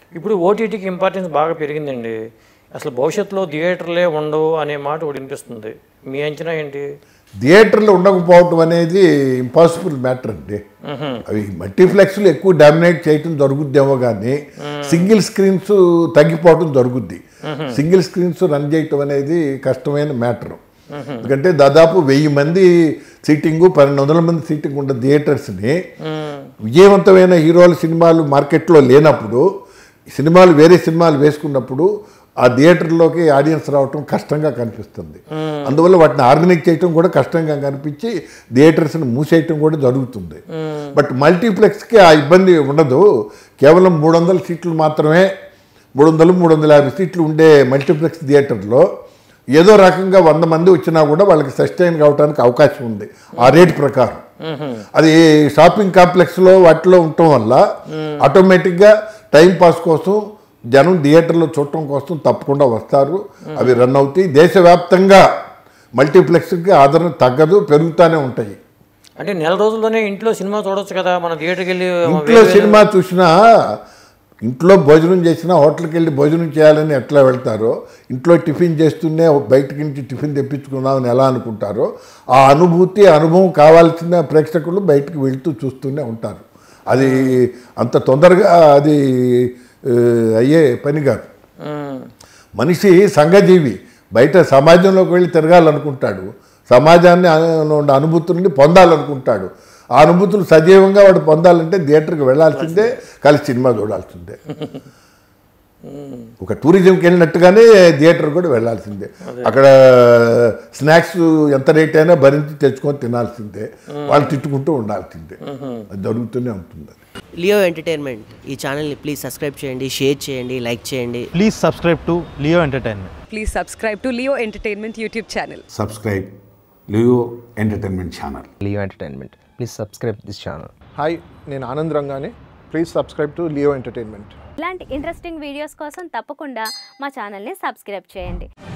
ఇప్పుడు ఓటీటీకి ఇంపార్టెన్స్ బాగా పెరిగిందండి అసలు భవిష్యత్తులో థియేటర్లే ఉండవు అనే మాట ఒకటి వినిపిస్తుంది మీ అంచనా ఏంటి థియేటర్లో ఉండకపోవటం అనేది ఇంపాసిబుల్ మ్యాటర్ అండి అవి మల్టీప్లెక్స్లు ఎక్కువ డామినేట్ చేయటం జరుగుద్దేమో కానీ సింగిల్ స్క్రీన్స్ తగ్గిపోవటం జరుగుద్ది సింగిల్ స్క్రీన్స్ రన్ చేయటం అనేది కష్టమైన మ్యాటర్ ఎందుకంటే దాదాపు వెయ్యి మంది సీటింగు పన్నెండు వందల మంది సీటింగ్ ఉన్న థియేటర్స్ని విజయవంతమైన హీరోల సినిమాలు మార్కెట్లో లేనప్పుడు సినిమాలు వేరే సినిమాలు వేసుకున్నప్పుడు ఆ థియేటర్లోకి ఆడియన్స్ రావటం కష్టంగా కనిపిస్తుంది అందువల్ల వాటిని ఆర్గనైజ్ చేయటం కూడా కష్టంగా కనిపించి థియేటర్స్ని మూసేయటం కూడా జరుగుతుంది బట్ మల్టీప్లెక్స్కి ఆ ఇబ్బంది ఉండదు కేవలం మూడు వందల సీట్లు మాత్రమే మూడు వందలు మూడు వందల యాభై సీట్లు ఉండే మల్టీప్లెక్స్ థియేటర్లో ఏదో రకంగా వంద మంది వచ్చినా కూడా వాళ్ళకి సస్టైన్ కావడానికి అవకాశం ఉంది ఆ రేట్ ప్రకారం అది షాపింగ్ కాంప్లెక్స్లో వాటిలో ఉండటం వల్ల ఆటోమేటిక్గా టైం పాస్ కోసం జనం థియేటర్లో చూడటం కోసం తప్పకుండా వస్తారు అవి రన్ అవుతాయి దేశవ్యాప్తంగా మల్టీప్లెక్స్కి ఆదరణ తగ్గదు పెరుగుతూనే ఉంటాయి అంటే నెల రోజుల్లోనే ఇంట్లో సినిమా చూడొచ్చు కదా మన థియేటర్కి వెళ్ళి ఇంట్లో సినిమా చూసినా ఇంట్లో భోజనం చేసినా హోటల్కి వెళ్ళి భోజనం చేయాలని ఎట్లా వెళ్తారో ఇంట్లో టిఫిన్ చేస్తూనే బయటకి నుంచి టిఫిన్ తెప్పించుకుందామని ఎలా అనుకుంటారో ఆ అనుభూతి అనుభవం కావాల్సిన ప్రేక్షకులు బయటికి వెళ్తూ చూస్తూనే ఉంటారు అది అంత తొందరగా అది ఆ, అయ్యే పని కాదు ఉమ్, మనిషి సంఘజీవి బయట సమాజంలోకి వెళ్ళి తిరగాలనుకుంటాడు సమాజాన్ని ఆ- ఉన్న అనుభూతుల్ని పొందాలనుకుంటాడు ఆ అనుభూతులు సజీవంగా వాడు పొందాలంటే థియేటర్కి వెళ్ళాల్సిందే కలిసి సినిమా చూడాల్సిందే ఒక టూరిజంకి వెళ్ళినట్టుగానే థియేటర్ కూడా వెళ్ళాల్సిందే అక్కడ స్నాక్స్ ఎంత రేట్ అయినా భరించి తెచ్చుకొని తినాల్సిందే వాళ్ళు తిట్టుకుంటూ ఉండాల్సిందే అది జరుగుతూనే ఉంటుంది లియో ఎంటర్టైన్మెంట్ ఈ ఛానల్ని ప్లీజ్ సబ్స్క్రైబ్ చేయండి షేర్ చేయండి లైక్ చేయండి Please subscribe to Leo Entertainment. Please subscribe to Leo Entertainment YouTube channel. subscribe Leo Entertainment Channel. Leo Entertainment. Please subscribe this channel. Hi నేను ఆనంద్ రంగానే please subscribe to Leo Entertainment ఇలాంటి interesting videos కోసం తప్పకుండా మా ఛానల్ని subscribe చేయండి